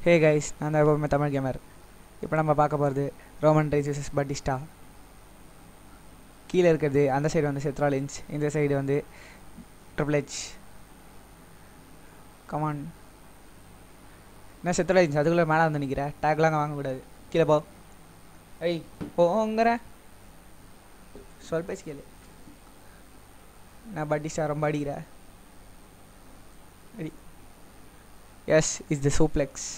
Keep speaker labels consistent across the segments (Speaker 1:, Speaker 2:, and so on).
Speaker 1: Hey guys நான் தான் எப்பவுமே தமிழ் கேமர் இப்போ நம்ம பார்க்க போகிறது ரோமன் ரைஸ் விசஸ் பட்டிஸ்டா கீழே இருக்கிறது அந்த சைடு வந்து செத்ராலின்ஸ் இந்த சைடு வந்து ட்ரிபிள் ஹெச் கமான் என்ன செத்ராலின்ஸ் அதுக்குள்ளே மேலே வந்து நிற்கிறேன் டேக்லாம் வாங்கக்கூடாது கீழே போ ஐய் போங்கிறேன் சொல் பேச்சு கேளு நான் பட்டிஸ்டா ரொம்ப அடிக்கிறேன் அடி எஸ் இஸ் த சூப்ளெக்ஸ்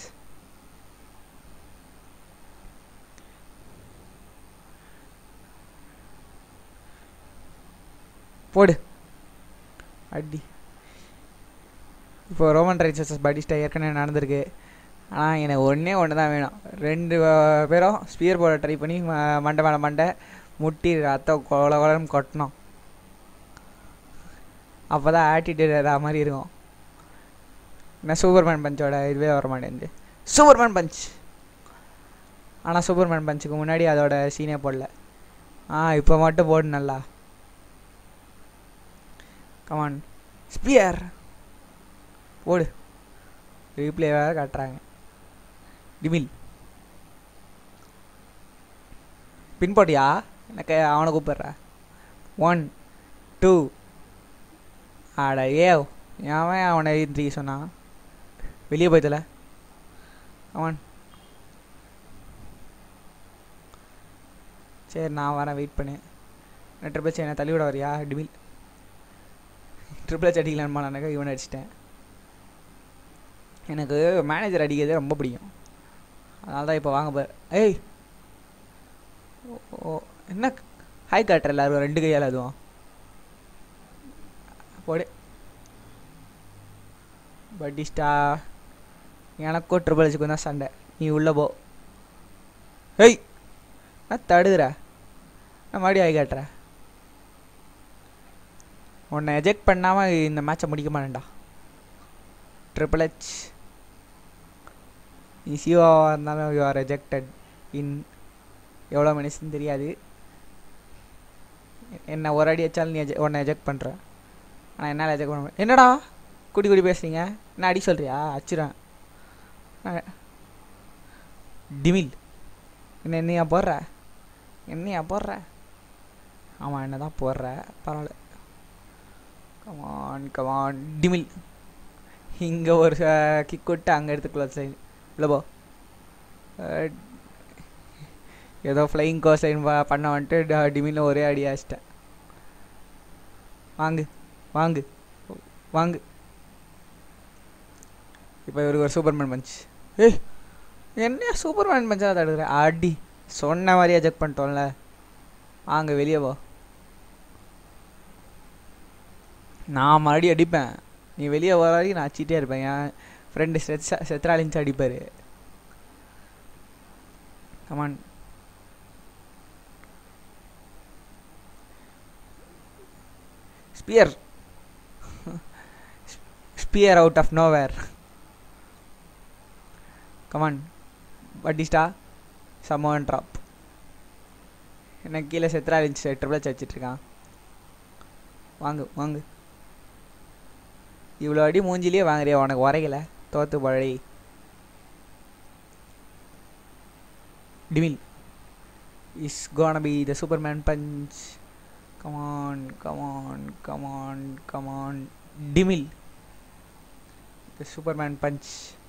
Speaker 1: போடு அடி இப்போ ரோமன் ரைட்ஸ் வர்சஸ் பட்டிஸ்டா ஏற்கனவே நடந்திருக்கு ஆனால் எனக்கு ஒன்றே ஒன்று தான் வேணும் ரெண்டு அஹ், பேரும் ஸ்பியர் போட ட்ரை பண்ணி ம- மண்டை மேலே மண்டை முட்டி ரத்த கொல கொலன்னு கொட்டணும் அப்போ தான் ஆட்டிடியூட் ஏதாவது மாதிரி இருக்கும் நான் சூப்பர்மேன் பஞ்சோட இதுவே வர மாட்டேங்குது சூப்பர்மேன் பஞ்ச் ஆனால் சூப்பர்மேன் பஞ்சுக்கு முன்னாடி அதோட சீனே போடல ஆ இப்போ மட்டும் போடு நல்லா கமான் ஸ்பியர் போடு ரீப்ளே வேறு காட்டுறாங்க டிமில் பின் போட்டியா எனக்கு அவனை கூப்பிட்ற ஒன் டூ ஆட ஏ அவன் அவனை த்ரீ சொன்னான் வெளியே போய்த்தல அவன் சரி நான் வரேன் வெயிட் பண்ணு நான் ட்ரிபிள் என்ன தள்ளி விட வரியா டிமில் ட்ரிபிள் ஹெச் அடிக்கலான்னு எனக்கு இவனை அடிச்சிட்டேன் எனக்கு மேனேஜர் அடிக்கிறது ரொம்ப பிடிக்கும் அதனால தான் இப்போ வாங்க பார் ஏய் ஓ, ஓ என்ன ஹாய் காட்டுற எல்லாரும் ரெண்டு கையால் அதுவும் போடு பட்டிஸ்டா எனக்கும் ட்ரிபிள் ஹெச்சுக்கும் தான் சண்டை நீ உள்ளே போ ஏய் நான் தடுதுற நான் மறுபடியும் ஆகி காட்டுறேன் உன்னை எஜெக்ட் பண்ணாமல் இந்த மேட்சை முடிக்க மாட்டேன்டா ட்ரிபிள் ஹெச் நீ சிவாவாக இருந்தாலும் யூ ஆர் ரிஜெக்டட் இன் எவ்வளோ மினிட்ஸ்னு தெரியாது என்ன ஒரு அடி வச்சாலும் நீ eject- உன்னை எஜெக்ட் பண்ணுற ஆனால் என்னால் எஜெக்ட் பண்ண முடியாது. என்னடா குடி குடி பேசுறீங்க என்ன அடி சொல்கிறியா அச்சுறேன் டிமில் என்ன என்னையா போடுற என்னையா போடுற ஆமாம் என்ன தான் போடுற பரவாயில்ல கமான் கமான் டிமில் இங்கே ஒரு கிக் விட்டு அங்கே எடுத்துக்கல சைன் இல்லை போ அஹ், ஏதோ ஃப்ளைங் கோஸ் லைன் பண்ண வந்துட்டு ட- டிமில்ல ஒரே அடி அடிச்சிட்டேன் வாங்கு வாங்கு வாங்கு இப்போ இவருக்கு ஒரு சூப்பர்மேன் பஞ்ச் ஏய் என்ன சூப்பர்மேன் பஞ்சாக தடுக்கிற அடி சொன்ன மாதிரியே செக் பண்ணிட்டோம்ல வாங்க வெளியே போ நான் மறுபடியும் அடிப்பேன் நீ வெளியே வர வரைக்கும் நான் அடிச்சிட்டே இருப்பேன் என் ஃப்ரெண்டு செத்ரா செத்ராலின்ஸ் அடிப்பார் come on spear spear out of nowhere come on Batista come on drop எனக்கு கீழே செத்ராலின்ஸ் ட்ரிபிள் வச்சிட்ருக்கான் வாங்கு வாங்கு இவ்வளோ அடி மூஞ்சிலேயே வாங்குறியா உனக்கு உரைக்கல தோத்து பழி டிமில் is gonna be the Superman punch come on come on come on come on டிமில் த சூப்பர்மேன் பஞ்ச்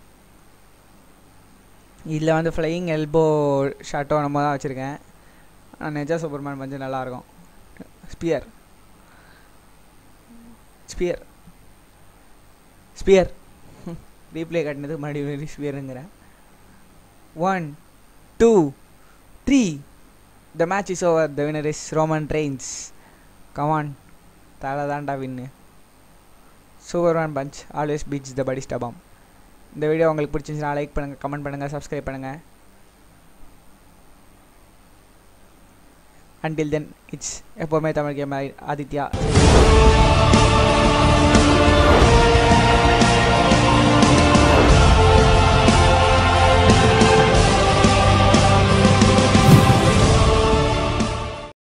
Speaker 1: இதில் வந்து ஃப்ளையிங் எல்போ ஷாட்டோ நம்ம தான் வச்சுருக்கேன் ஆனால் நெஜா சூப்பர்மேன் பஞ்சு நல்லாயிருக்கும் ஸ்பியர் ஸ்பியர் ஸ்பியர் ரீப்ளே கட்டினது மறுபடியும் ஸ்பியருங்கிறேன் one two three the match is over the winner is Roman Reigns come on தலை தாண்டா win Superman punch always beats the படி ஸ்டபாம் இந்த வீடியோ உங்களுக்கு பிடிச்சிருந்துச்சுன்னா லைக் பண்ணுங்கள் கமெண்ட் பண்ணுங்கள் சப்ஸ்கிரைப் பண்ணுங்கள் அன்டில் தென் இட்ஸ் எப்போவுமே தமிழ் கேம் ஆதித்யா